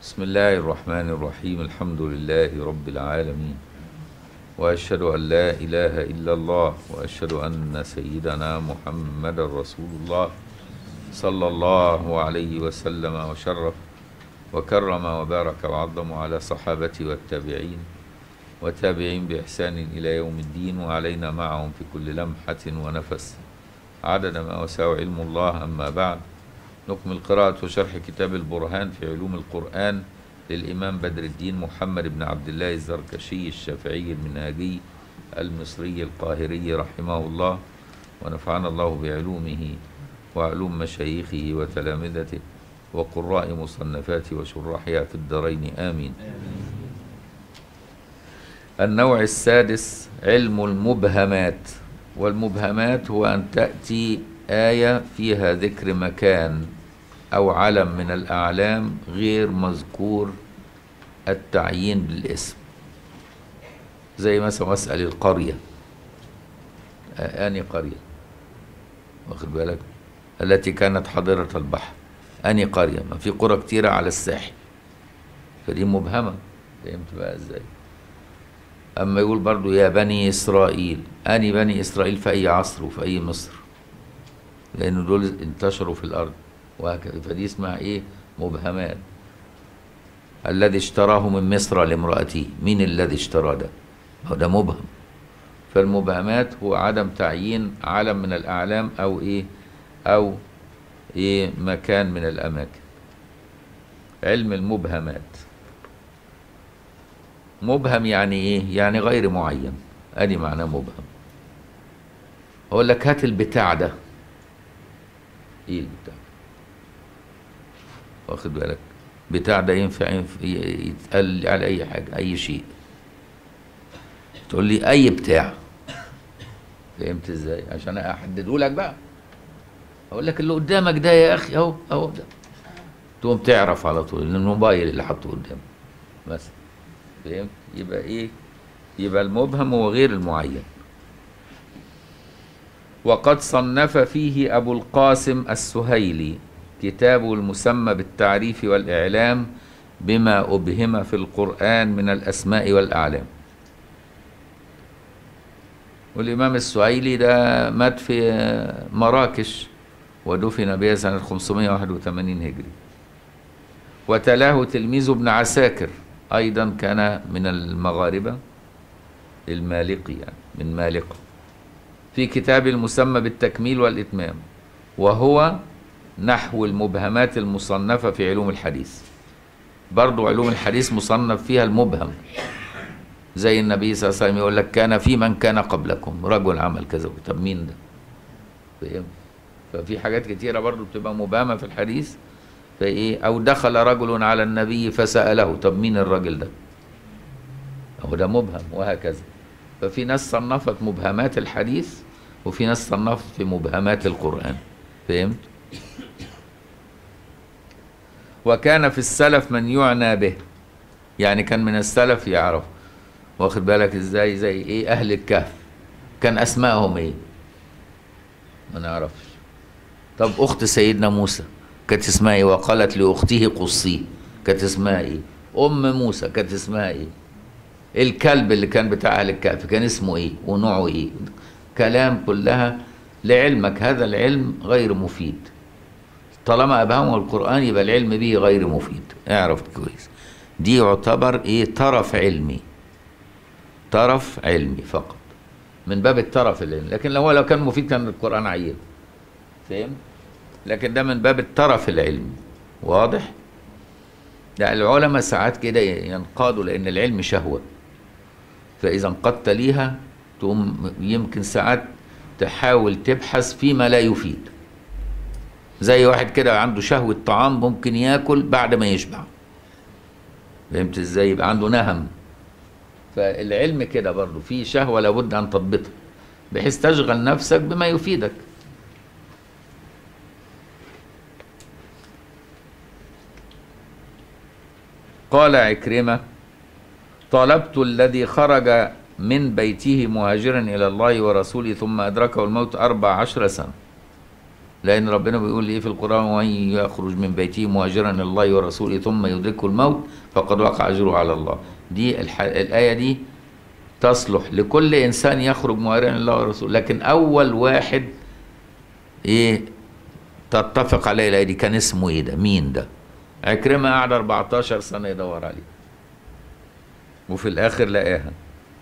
بسم الله الرحمن الرحيم الحمد لله رب العالمين واشهد ان لا اله الا الله واشهد ان سيدنا محمد رسول الله صلى الله عليه وسلم وشرف وكرم وبارك وعظم على صحابته والتابعين وتابعين باحسان الى يوم الدين وعلينا معهم في كل لمحه ونفس عدد ما وسع علم الله اما بعد نكمل قراءة وشرح كتاب البرهان في علوم القرآن للإمام بدر الدين محمد بن عبد الله الزركشي الشافعي المنهاجي المصري القاهري رحمه الله ونفعنا الله بعلومه وعلوم مشايخه وتلامذته وقراء مصنفاته وشراحها في الدارين آمين النوع السادس علم المبهمات والمبهمات هو أن تأتي آية فيها ذكر مكان أو علم من الأعلام غير مذكور التعيين بالاسم زي مثلا واسأل القرية أني قرية واخد بالك التي كانت حاضرة البحر أني قرية ما في قرى كتيرة على الساحل فدي مبهمة فهمت بقى ازاي أما يقول برضو يا بني إسرائيل أني بني إسرائيل في أي عصر وفي أي مصر لأن دول انتشروا في الأرض وهكذا فدي اسمها إيه مبهمات الذي اشتراه من مصر لامرأته مين الذي اشترى ده هو ده مبهم فالمبهمات هو عدم تعيين علم من الأعلام أو إيه أو إيه مكان من الأماكن علم المبهمات مبهم يعني إيه يعني غير معين أدي معناه مبهم أقول لك هات البتاع ده ايه البتاع واخد بالك بتاع ده ينفع, ينفع يتقال على اي حاجه اي شيء تقول لي اي بتاع فهمت ازاي عشان احدده لك بقى اقول لك اللي قدامك ده يا اخي اهو اهو ده تقوم تعرف على طول ان الموبايل اللي حاطه قدامك بس فهمت يبقى ايه يبقى المبهم هو غير المعين وقد صنف فيه أبو القاسم السهيلي كتابه المسمى بالتعريف والإعلام بما أبهم في القرآن من الأسماء والأعلام والإمام السهيلي ده مات في مراكش ودفن بها سنة 581 هجري وتلاه تلميذه ابن عساكر أيضا كان من المغاربة المالقي يعني من مالقه في كتاب المسمى بالتكميل والإتمام وهو نحو المبهمات المصنفة في علوم الحديث برضو علوم الحديث مصنف فيها المبهم زي النبي صلى الله عليه وسلم يقول لك كان في من كان قبلكم رجل عمل كذا طب مين ده فاهم ففي حاجات كتيرة برضو بتبقى مبهمة في الحديث فايه او دخل رجل على النبي فسأله طب مين الراجل ده هو ده مبهم وهكذا ففي ناس صنفت مبهمات الحديث وفي ناس صنفت في مبهمات القرآن فهمت؟ وكان في السلف من يعنى به يعني كان من السلف يعرف واخد بالك ازاي زي ايه اهل الكهف كان اسمائهم ايه ما نعرفش طب اخت سيدنا موسى كانت اسمها ايه وقالت لاخته قصيه كانت اسمها ايه ام موسى كانت اسمها ايه الكلب اللي كان بتاع اهل الكهف كان اسمه ايه ونوعه ايه كلام كلها لعلمك هذا العلم غير مفيد طالما ابهمه القران يبقى العلم به غير مفيد اعرف كويس دي يعتبر ايه طرف علمي طرف علمي فقط من باب الطرف العلمي لكن لو لو كان مفيد كان القران عيب فهمت لكن ده من باب الطرف العلمي واضح لا العلماء ساعات كده ينقادوا لان العلم شهوه فإذا انقدت ليها تقوم يمكن ساعات تحاول تبحث فيما لا يفيد زي واحد كده عنده شهوة طعام ممكن ياكل بعد ما يشبع فهمت ازاي يبقى عنده نهم فالعلم كده برضه في شهوة لابد أن تضبطها بحيث تشغل نفسك بما يفيدك قال عكرمة طلبت الذي خرج من بيته مهاجرا إلى الله ورسوله ثم أدركه الموت أربع عشر سنة لأن ربنا بيقول إيه في القرآن ومن يخرج من بيته مهاجرا إلى الله ورسوله ثم يدركه الموت فقد وقع أجره على الله دي الح... الآية دي تصلح لكل إنسان يخرج مهاجرا إلى الله ورسوله لكن أول واحد إيه تتفق عليه الآية دي كان اسمه إيه ده مين ده عكرمة قعد 14 سنة يدور عليه وفي الآخر لقاها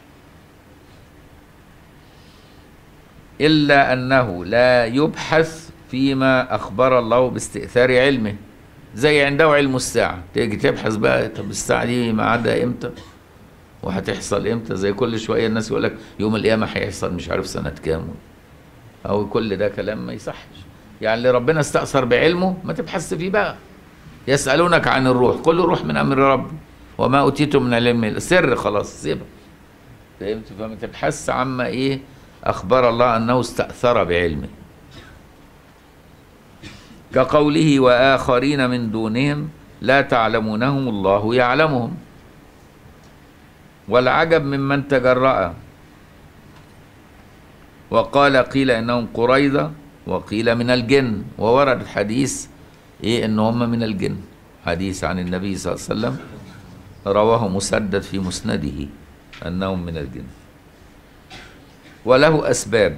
إلا أنه لا يبحث فيما أخبر الله باستئثار علمه زي عنده علم الساعة تيجي تبحث بقى طب الساعة دي ميعادها إمتى وهتحصل إمتى زي كل شوية الناس يقول لك يوم القيامة هيحصل مش عارف سنة كام أو كل ده كلام ما يصحش يعني اللي ربنا استأثر بعلمه ما تبحث فيه بقى يسألونك عن الروح قل الروح من أمر ربي وما أوتيتم من العلم سر خلاص سيبها فهمت فما تبحث عما إيه أخبر الله أنه استأثر بعلمه كقوله وآخرين من دونهم لا تعلمونهم الله يعلمهم والعجب ممن تجرأ وقال قيل إنهم قريضة وقيل من الجن وورد الحديث إيه إن هم من الجن حديث عن النبي صلى الله عليه وسلم رواه مسدد في مسنده أنهم من الجن وله أسباب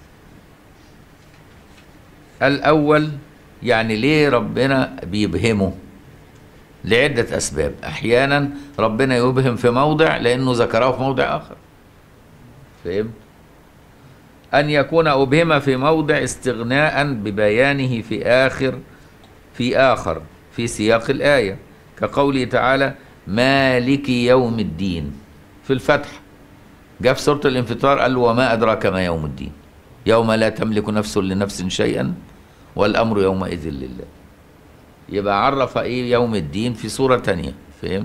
الأول يعني ليه ربنا بيبهمه لعدة أسباب أحيانا ربنا يبهم في موضع لأنه ذكره في موضع آخر فهمت أن يكون أبهم في موضع استغناء ببيانه في آخر في آخر في سياق الآية كقوله تعالى مالك يوم الدين في الفتح جاء في سورة الانفطار قال وما أدراك ما يوم الدين يوم لا تملك نفس لنفس شيئا والأمر يومئذ لله يبقى عرف إيه يوم الدين في سورة تانية فهمت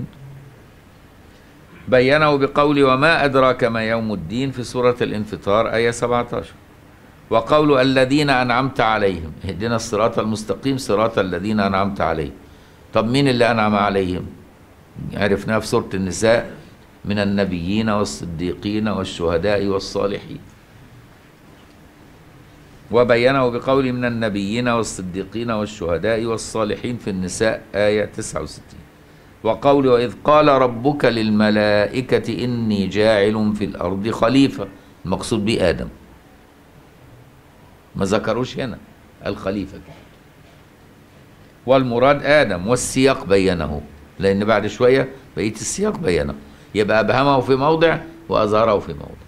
بينه بقول وما أدراك ما يوم الدين في سورة الانفطار آية 17 وقول الذين أنعمت عليهم اهدنا الصراط المستقيم صراط الذين أنعمت عليهم طب مين اللي أنعم عليهم عرفناها في سورة النساء من النبيين والصديقين والشهداء والصالحين وبينه بقول من النبيين والصديقين والشهداء والصالحين في النساء آية 69 وقول وإذ قال ربك للملائكة إني جاعل في الأرض خليفة المقصود به آدم ما ذكروش هنا الخليفة والمراد آدم والسياق بينه لأن بعد شوية بقية السياق بينه يبقى أبهمه في موضع وأظهره في موضع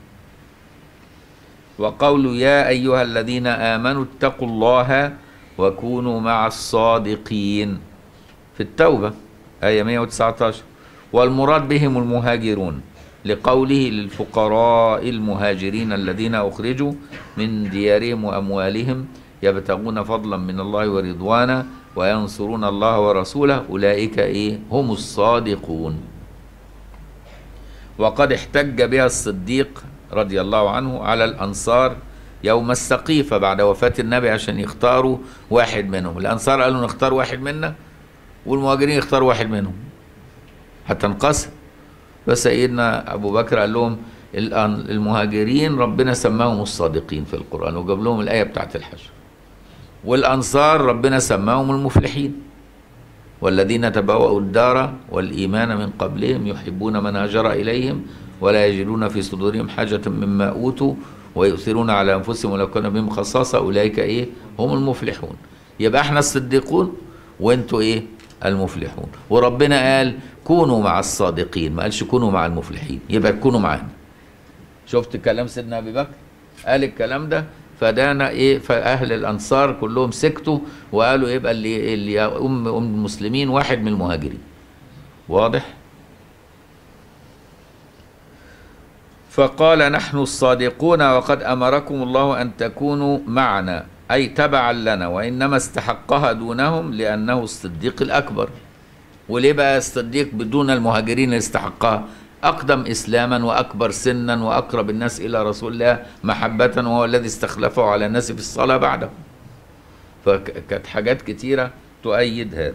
وقول يا أيها الذين آمنوا اتقوا الله وكونوا مع الصادقين في التوبة آية 119 والمراد بهم المهاجرون لقوله للفقراء المهاجرين الذين أخرجوا من ديارهم وأموالهم يبتغون فضلا من الله ورضوانا وينصرون الله ورسوله أولئك إيه هم الصادقون وقد احتج بها الصديق رضي الله عنه على الأنصار يوم السقيفة بعد وفاة النبي عشان يختاروا واحد منهم الأنصار قالوا نختار واحد منا والمهاجرين يختاروا واحد منهم هتنقسم فسيدنا أبو بكر قال لهم المهاجرين ربنا سماهم الصادقين في القرآن وجاب لهم الآية بتاعت الحشر والأنصار ربنا سماهم المفلحين والذين تبوأوا الدار والإيمان من قبلهم يحبون من هاجر إليهم ولا يجدون في صدورهم حاجة مما أوتوا ويؤثرون على أنفسهم ولو كان بهم خصاصة أولئك إيه هم المفلحون يبقى احنا الصديقون وانتوا إيه المفلحون وربنا قال كونوا مع الصادقين ما قالش كونوا مع المفلحين يبقى تكونوا معانا شفت كلام سيدنا أبي بكر قال الكلام ده فدانا ايه فاهل الانصار كلهم سكتوا وقالوا يبقى اللي اللي ام ام المسلمين واحد من المهاجرين واضح فقال نحن الصادقون وقد امركم الله ان تكونوا معنا اي تبعا لنا وانما استحقها دونهم لانه الصديق الاكبر وليه بقى الصديق بدون المهاجرين اللي استحقها أقدم إسلاما وأكبر سنا وأقرب الناس إلى رسول الله محبة وهو الذي استخلفه على الناس في الصلاة بعده فكانت حاجات كتيرة تؤيد هذا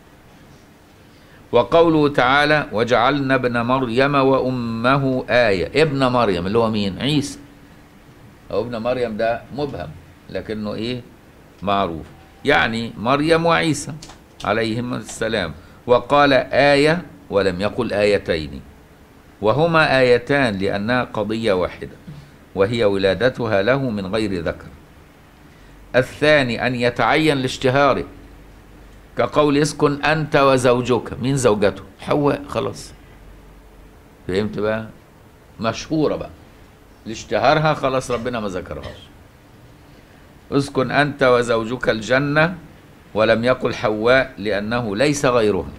وقوله تعالى وجعلنا ابن مريم وأمه آية ابن مريم اللي هو مين عيسى أو ابن مريم ده مبهم لكنه إيه معروف يعني مريم وعيسى عليهما السلام وقال آية ولم يقل آيتين وهما آيتان لأنها قضية واحدة وهي ولادتها له من غير ذكر الثاني أن يتعين لاشتهاره كقول اسكن أنت وزوجك مين زوجته حواء خلاص فهمت بقى مشهورة بقى لاشتهارها خلاص ربنا ما ذكرهاش اسكن أنت وزوجك الجنة ولم يقل حواء لأنه ليس غيرها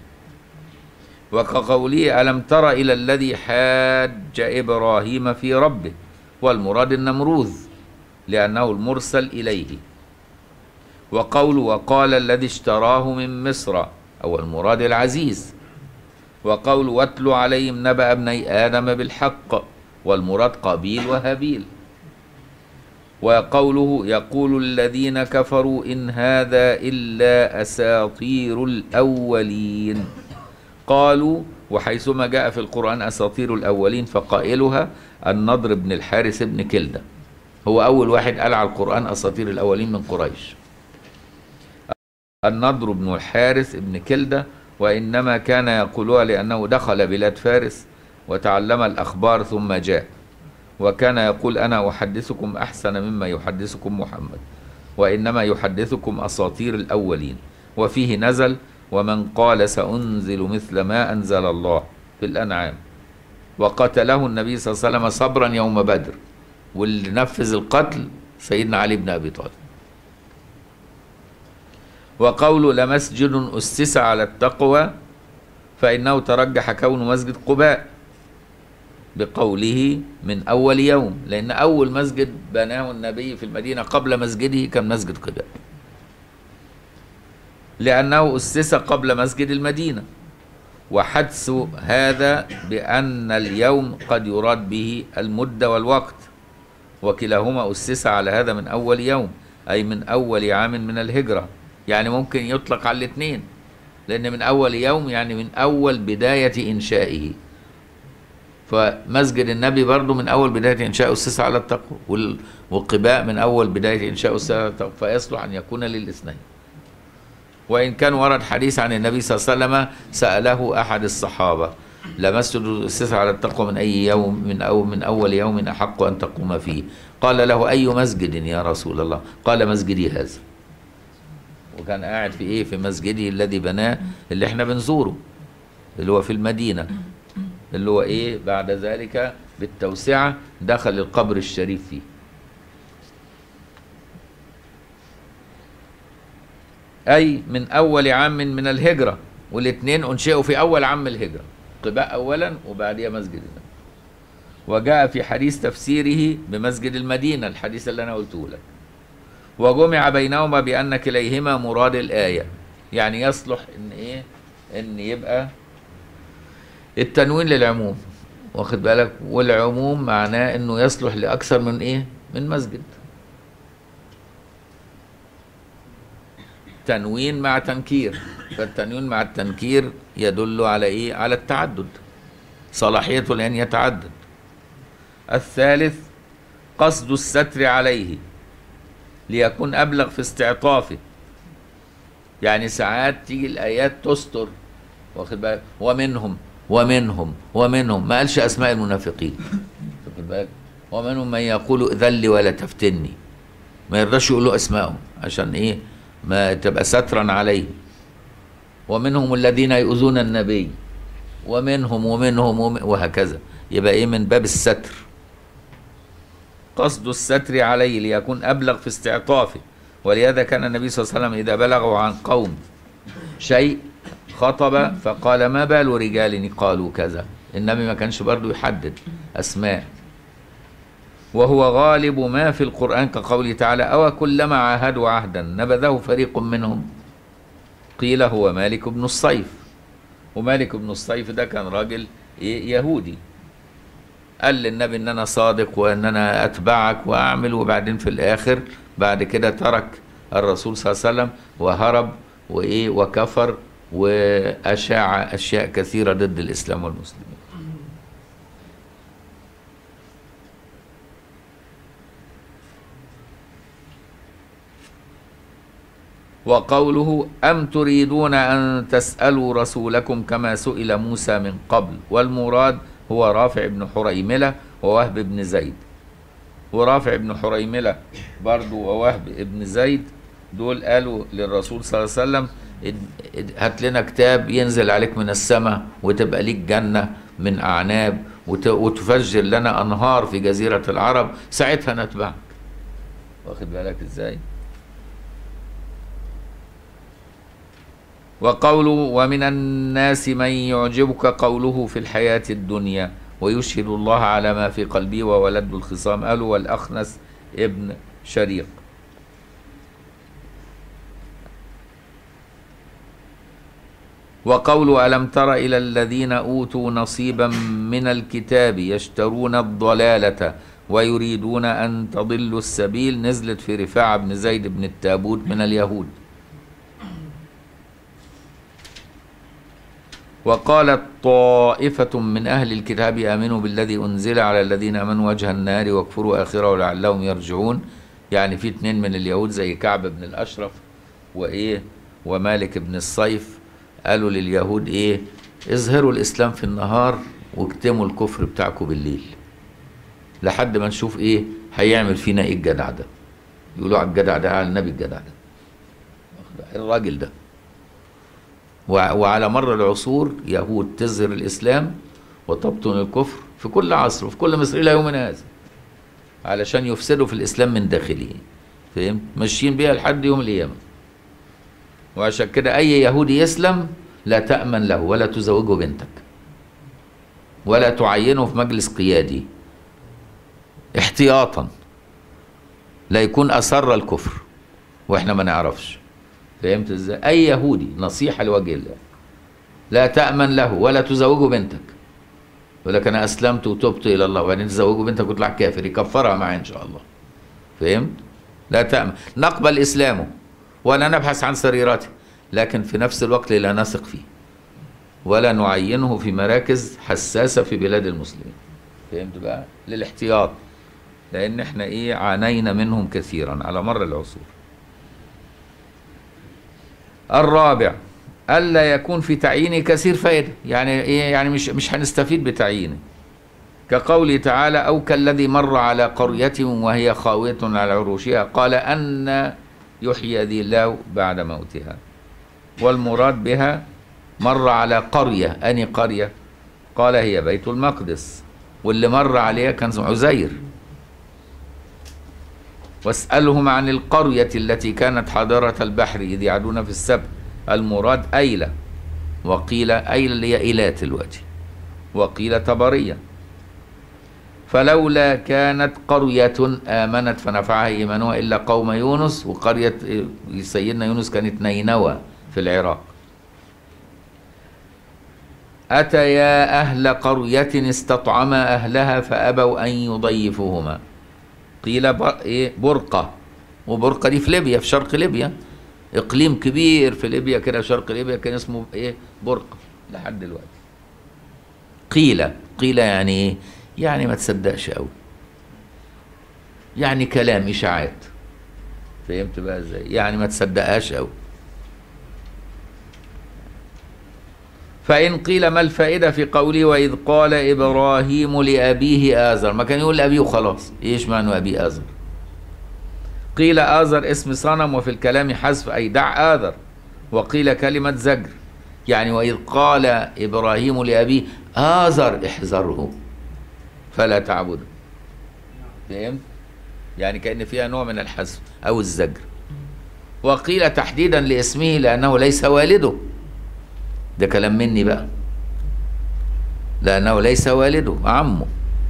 وكقوله ألم تر إلى الذي حاج إبراهيم في ربه والمراد النمروذ لأنه المرسل إليه وقول وقال الذي اشتراه من مصر أو المراد العزيز وقول واتل عليهم نبأ ابني آدم بالحق والمراد قابيل وهابيل وقوله يقول الذين كفروا إن هذا إلا أساطير الأولين قالوا وحيثما جاء في القرآن أساطير الأولين فقائلها النضر بن الحارث بن كلدة هو أول واحد قال على القرآن أساطير الأولين من قريش النضر بن الحارث بن كلدة وإنما كان يقولها لأنه دخل بلاد فارس وتعلم الأخبار ثم جاء وكان يقول أنا أحدثكم أحسن مما يحدثكم محمد وإنما يحدثكم أساطير الأولين وفيه نزل ومن قال سأنزل مثل ما أنزل الله في الأنعام وقتله النبي صلى الله عليه وسلم صبرا يوم بدر واللي نفذ القتل سيدنا علي بن أبي طالب وقول لمسجد أسس على التقوى فإنه ترجح كون مسجد قباء بقوله من أول يوم لأن أول مسجد بناه النبي في المدينة قبل مسجده كان مسجد قباء لأنه أسس قبل مسجد المدينة وحدث هذا بأن اليوم قد يراد به المدة والوقت وكلاهما أسس على هذا من أول يوم أي من أول عام من الهجرة يعني ممكن يطلق على الاثنين لأن من أول يوم يعني من أول بداية إنشائه فمسجد النبي برضه من أول بداية إنشاء أسس على التقوى وال- والقباء من أول بداية إنشاء أسس على التقوى فيصلح أن يكون للاثنين وإن كان ورد حديث عن النبي صلى الله عليه وسلم سأله أحد الصحابة لمسجد أسس على التقوى من أي يوم من أو من أول يوم أحق أن تقوم فيه قال له أي مسجد يا رسول الله قال مسجدي هذا وكان قاعد في إيه في مسجده الذي بناه اللي احنا بنزوره اللي هو في المدينة اللي هو إيه بعد ذلك بالتوسعة دخل القبر الشريف فيه أي من أول عام من الهجرة والاثنين أنشئوا في أول عام الهجرة قباء أولا وبعدها مسجد النبي وجاء في حديث تفسيره بمسجد المدينة الحديث اللي أنا قلته لك وجمع بينهما بأن كليهما مراد الآية يعني يصلح إن إيه إن يبقى التنوين للعموم واخد بالك والعموم معناه إنه يصلح لأكثر من إيه من مسجد تنوين مع تنكير فالتنوين مع التنكير يدل على ايه على التعدد صلاحيته لان يتعدد الثالث قصد الستر عليه ليكون ابلغ في استعطافه يعني ساعات تيجي الايات تستر واخد بالك ومنهم ومنهم ومنهم ما قالش اسماء المنافقين واخد بالك ومنهم من يقول ذل ولا تفتني ما يرضاش يقولوا اسمائهم عشان ايه ما تبقى سترا عليه ومنهم الذين يؤذون النبي ومنهم ومنهم, ومن وهكذا يبقى ايه من باب الستر قصد الستر عليه ليكون ابلغ في استعطافه ولهذا كان النبي صلى الله عليه وسلم اذا بلغوا عن قوم شيء خطب فقال ما بال رجال قالوا كذا النبي ما كانش برضه يحدد اسماء وهو غالب ما في القرآن كقوله تعالى أو كلما عاهدوا عهدا نبذه فريق منهم قيل هو مالك بن الصيف ومالك بن الصيف ده كان راجل إيه يهودي قال للنبي ان انا صادق وان انا اتبعك واعمل وبعدين في الاخر بعد كده ترك الرسول صلى الله عليه وسلم وهرب وايه وكفر واشاع اشياء كثيره ضد الاسلام والمسلمين وقوله أم تريدون أن تسألوا رسولكم كما سئل موسى من قبل والمراد هو رافع بن حريملة ووهب بن زيد ورافع بن حريملة برضو ووهب بن زيد دول قالوا للرسول صلى الله عليه وسلم اد- اد- هات لنا كتاب ينزل عليك من السماء وتبقى ليك جنة من أعناب وت- وتفجر لنا أنهار في جزيرة العرب ساعتها نتبعك واخد بالك ازاي وقوله ومن الناس من يعجبك قوله في الحياة الدنيا ويشهد الله على ما في قلبه وولد الخصام قالوا والأخنس ابن شريق وقول ألم تر إلى الذين أوتوا نصيبا من الكتاب يشترون الضلالة ويريدون أن تضلوا السبيل نزلت في رفاعة بن زيد بن التابوت من اليهود وقالت طائفة من أهل الكتاب آمنوا بالذي أنزل على الذين آمنوا وجه النار واكفروا آخره لعلهم يرجعون يعني في اتنين من اليهود زي كعب بن الأشرف وإيه ومالك بن الصيف قالوا لليهود إيه اظهروا الإسلام في النهار واكتموا الكفر بتاعكم بالليل لحد ما نشوف إيه هيعمل فينا إيه الجدع ده يقولوا على الجدع ده على النبي الجدع ده الراجل ده وع- وعلى مر العصور يهود تظهر الإسلام وتبطن الكفر في كل عصر وفي كل مصر إلى يومنا هذا علشان يفسدوا في الإسلام من داخله فهمت ماشيين بيها لحد يوم القيامة وعشان كده أي يهودي يسلم لا تأمن له ولا تزوجه بنتك ولا تعينه في مجلس قيادي احتياطا لا يكون أسر الكفر واحنا ما نعرفش فهمت ازاي اي يهودي نصيحه لوجه الله لا تامن له ولا تزوجه بنتك يقول لك انا اسلمت وتبت الى الله وبعدين تزوجه بنتك وتطلع كافر يكفرها معاه ان شاء الله فهمت لا تامن نقبل اسلامه ولا نبحث عن سريرته لكن في نفس الوقت لا نثق فيه ولا نعينه في مراكز حساسه في بلاد المسلمين فهمت بقى للاحتياط لان احنا ايه عانينا منهم كثيرا على مر العصور الرابع ألا يكون في تعيينه كثير فائدة يعني إيه يعني مش مش هنستفيد بتعيينه كقوله تعالى أو كالذي مر على قرية وهي خاوية على عروشها قال أن يحيي ذي الله بعد موتها والمراد بها مر على قرية أني قرية قال هي بيت المقدس واللي مر عليها كان اسمه عزير واسألهم عن القرية التي كانت حاضرة البحر إذ يعدون في السبت المراد أيلة وقيل أيلة اللي هي إيلات الوجه وقيل تبرية فلولا كانت قرية آمنت فنفعها إيمانها إلا قوم يونس وقرية سيدنا يونس كانت نينوى في العراق أتيا أهل قرية استطعما أهلها فأبوا أن يضيفوهما قيل بر... إيه برقة وبرقة دي في ليبيا في شرق ليبيا إقليم كبير في ليبيا كده شرق ليبيا كان اسمه إيه برقة لحد دلوقتي قيل قيل يعني إيه يعني ما تصدقش قوي يعني كلام إشاعات فهمت بقى إزاي يعني ما تصدقهاش قوي فإن قيل ما الفائدة في قوله وإذ قال إبراهيم لأبيه آزر ما كان يقول لأبيه وخلاص إيش معنى أبي آزر قيل آزر اسم صنم وفي الكلام حذف أي دع آذر وقيل كلمة زجر يعني وإذ قال إبراهيم لأبيه آزر احذره فلا تعبده فهمت يعني كأن فيها نوع من الحذف أو الزجر وقيل تحديدا لاسمه لأنه ليس والده ده كلام مني بقى لأنه ليس والده عمه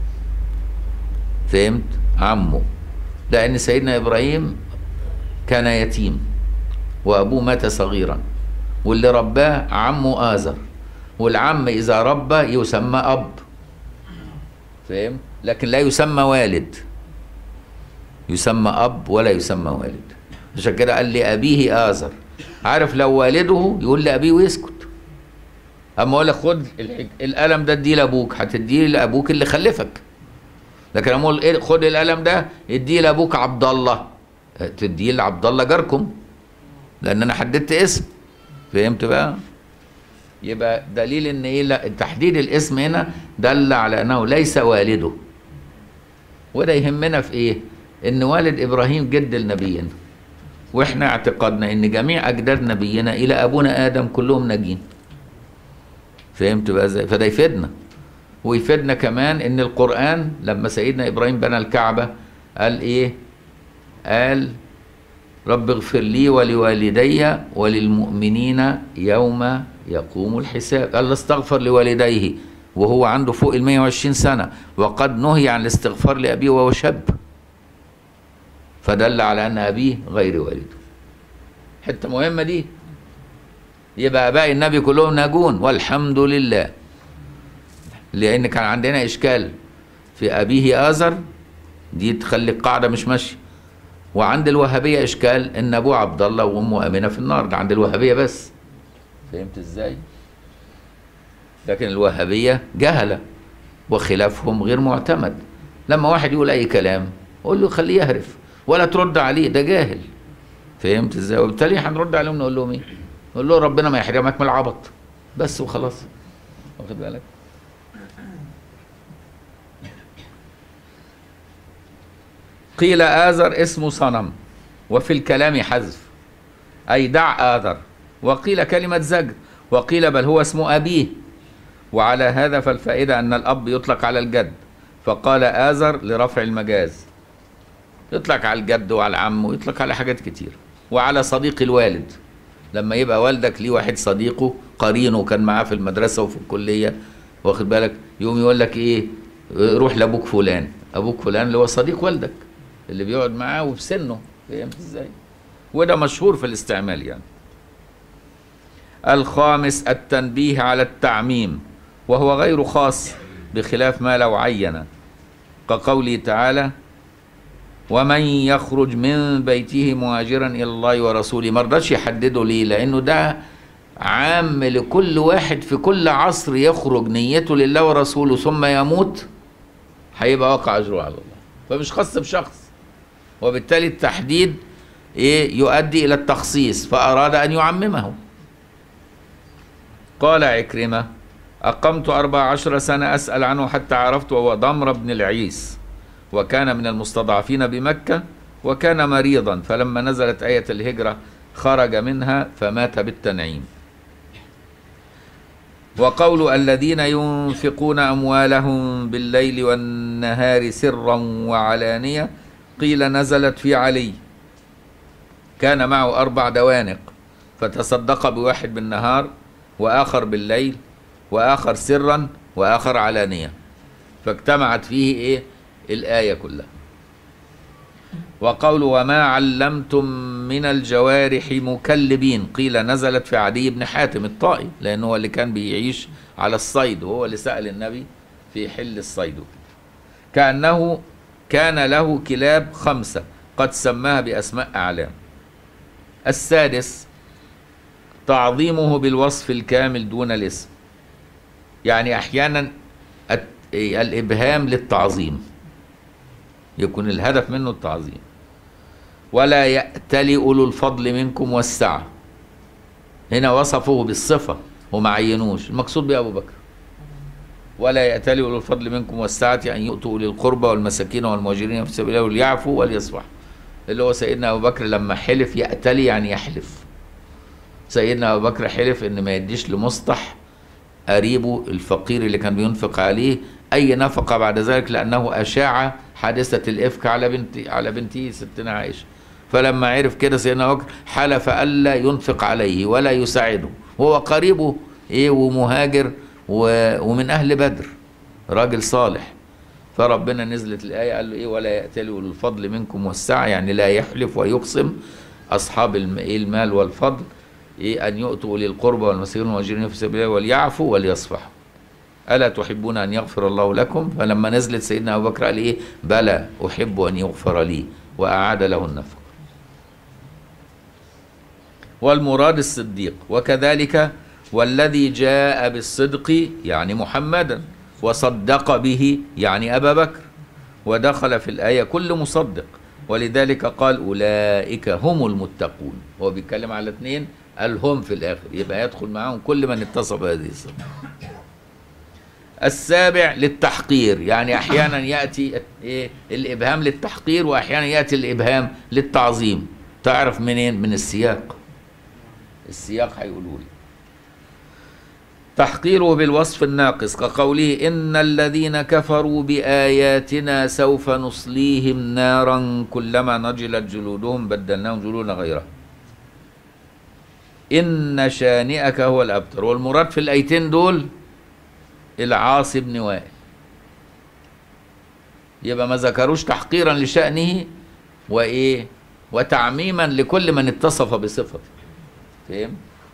فهمت عمه لأن سيدنا إبراهيم كان يتيم وأبوه مات صغيرا واللي رباه عمه آزر والعم إذا ربى يسمى أب فهم لكن لا يسمى والد يسمى أب ولا يسمى والد عشان كده قال لأبيه آزر عارف لو والده يقول لأبيه ويسكت اما اقول لك خد الحج... القلم ده اديه لابوك هتديه لابوك اللي خلفك لكن اما اقول إيه خد القلم ده اديه لابوك عبد الله تديه لعبد الله جاركم لان انا حددت اسم فهمت بقى يبقى دليل ان ايه لا تحديد الاسم هنا دل على انه ليس والده وده يهمنا في ايه ان والد ابراهيم جد لنبينا واحنا اعتقدنا ان جميع اجداد نبينا الى ابونا ادم كلهم ناجين فهمت بقى ازاي فده يفيدنا ويفيدنا كمان ان القران لما سيدنا ابراهيم بنى الكعبه قال ايه قال رب اغفر لي ولوالدي وللمؤمنين يوم يقوم الحساب قال استغفر لوالديه وهو عنده فوق ال 120 سنه وقد نهي عن الاستغفار لابيه وهو شاب فدل على ان ابيه غير والده حته مهمه دي يبقى اباء النبي كلهم ناجون والحمد لله لان كان عندنا اشكال في ابيه ازر دي تخلي القاعده مش ماشيه وعند الوهابيه اشكال ان ابوه عبد الله وامه امنه في النار ده عند الوهابيه بس فهمت ازاي لكن الوهابيه جهله وخلافهم غير معتمد لما واحد يقول اي كلام قول له خليه يهرف ولا ترد عليه ده جاهل فهمت ازاي وبالتالي هنرد عليهم نقول لهم ايه نقول له ربنا ما يحرمك من العبط بس وخلاص واخد بالك قيل آذر اسم صنم وفي الكلام حذف أي دع آذر وقيل كلمة زجر وقيل بل هو اسم أبيه وعلى هذا فالفائدة أن الأب يطلق على الجد فقال آذر لرفع المجاز يطلق على الجد وعلى العم ويطلق على حاجات كتير وعلى صديق الوالد لما يبقى والدك ليه واحد صديقه قرينه كان معاه في المدرسة وفي الكلية واخد بالك يقوم يقول لك ايه روح لابوك فلان ابوك فلان اللي هو صديق والدك اللي بيقعد معاه وفي سنه فهمت ازاي وده مشهور في الاستعمال يعني الخامس التنبيه على التعميم وهو غير خاص بخلاف ما لو عين كقوله تعالى ومن يخرج من بيته مهاجرا الى الله ورسوله ما رضاش يحدده ليه لانه ده عام لكل واحد في كل عصر يخرج نيته لله ورسوله ثم يموت هيبقى واقع اجره على الله فمش خاص بشخص وبالتالي التحديد ايه يؤدي الى التخصيص فاراد ان يعممه قال عكرمه اقمت اربع عشر سنه اسال عنه حتى عرفت وهو ضمر بن العيس وكان من المستضعفين بمكه وكان مريضا فلما نزلت ايه الهجره خرج منها فمات بالتنعيم وقول الذين ينفقون اموالهم بالليل والنهار سرا وعلانيه قيل نزلت في علي كان معه اربع دوانق فتصدق بواحد بالنهار واخر بالليل واخر سرا واخر علانيه فاجتمعت فيه ايه الايه كلها وقول وما علمتم من الجوارح مكلبين قيل نزلت في عدي بن حاتم الطائي لأنه هو اللي كان بيعيش على الصيد وهو اللي سأل النبي في حل الصيد كأنه كان له كلاب خمسة قد سماها بأسماء أعلام السادس تعظيمه بالوصف الكامل دون الاسم يعني أحيانا الإبهام للتعظيم يكون الهدف منه التعظيم ولا يأتلي أولو الفضل منكم والسعة هنا وصفه بالصفة وما عينوش المقصود بيه أبو بكر ولا يأتلي أولو الفضل منكم والسعة أن يؤتوا أولي القربى والمساكين والمهاجرين في سبيل الله وليعفوا وليصفحوا اللي هو سيدنا أبو بكر لما حلف يأتلي يعني يحلف سيدنا أبو بكر حلف إن ما يديش لمصطح قريبه الفقير اللي كان بينفق عليه أي نفقة بعد ذلك لأنه أشاع حادثة الإفك على بنت على بنته ستنا عائشة فلما عرف كده سيدنا أبو بكر حلف ألا ينفق عليه ولا يساعده وهو قريبه إيه ومهاجر ومن أهل بدر راجل صالح فربنا نزلت الآية قال له إيه ولا يأتلوا الفضل منكم والسعة يعني لا يحلف ويقسم أصحاب المال والفضل إيه أن يؤتوا للقربى والمساكين والمهاجرين في سبيل الله وليعفوا وليصفحوا ألا تحبون أن يغفر الله لكم فلما نزلت سيدنا أبو بكر قال إيه بلى أحب أن يغفر لي وأعاد له النفق والمراد الصديق وكذلك والذي جاء بالصدق يعني محمدا وصدق به يعني أبا بكر ودخل في الآية كل مصدق ولذلك قال أولئك هم المتقون هو بيتكلم على اثنين قال هم في الآخر يبقى يدخل معاهم كل من اتصف بهذه الصفة السابع للتحقير يعني أحيانا يأتي إيه الإبهام للتحقير وأحيانا يأتي الإبهام للتعظيم تعرف منين من السياق السياق هيقولوا لي تحقيره بالوصف الناقص كقوله إن الذين كفروا بآياتنا سوف نصليهم نارا كلما نجلت جلودهم بدلناهم جلودا غيرها إن شانئك هو الأبتر والمراد في الآيتين دول العاص بن وائل يبقى ما ذكروش تحقيرا لشأنه وإيه وتعميما لكل من اتصف بصفته فهمت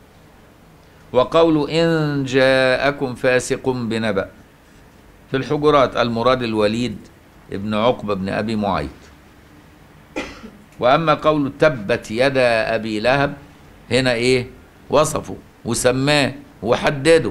وقول إن جاءكم فاسق بنبأ في الحجرات المراد الوليد ابن عقبة بن أبي معيط وأما قول تبت يدا أبي لهب هنا إيه وصفه وسماه وحدده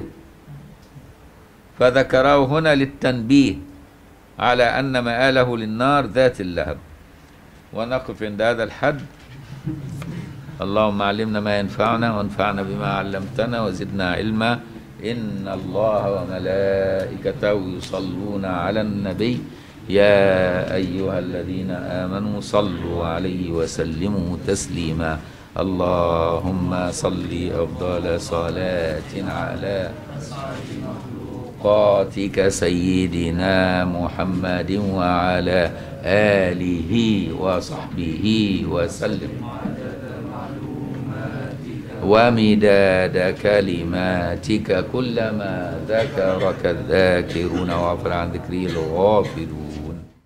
فذكره هنا للتنبيه على أن مآله للنار ذات اللهب ونقف عند هذا الحد اللهم علمنا ما ينفعنا وانفعنا بما علمتنا وزدنا علما إن الله وملائكته يصلون على النبي يا أيها الذين آمنوا صلوا عليه وسلموا تسليما اللهم صل أفضل صلاة على قاتك سيدنا محمد وعلى آله وصحبه وسلم ومداد كلماتك كلما ذكرك الذاكرون وغفر عن ذكره الغافلون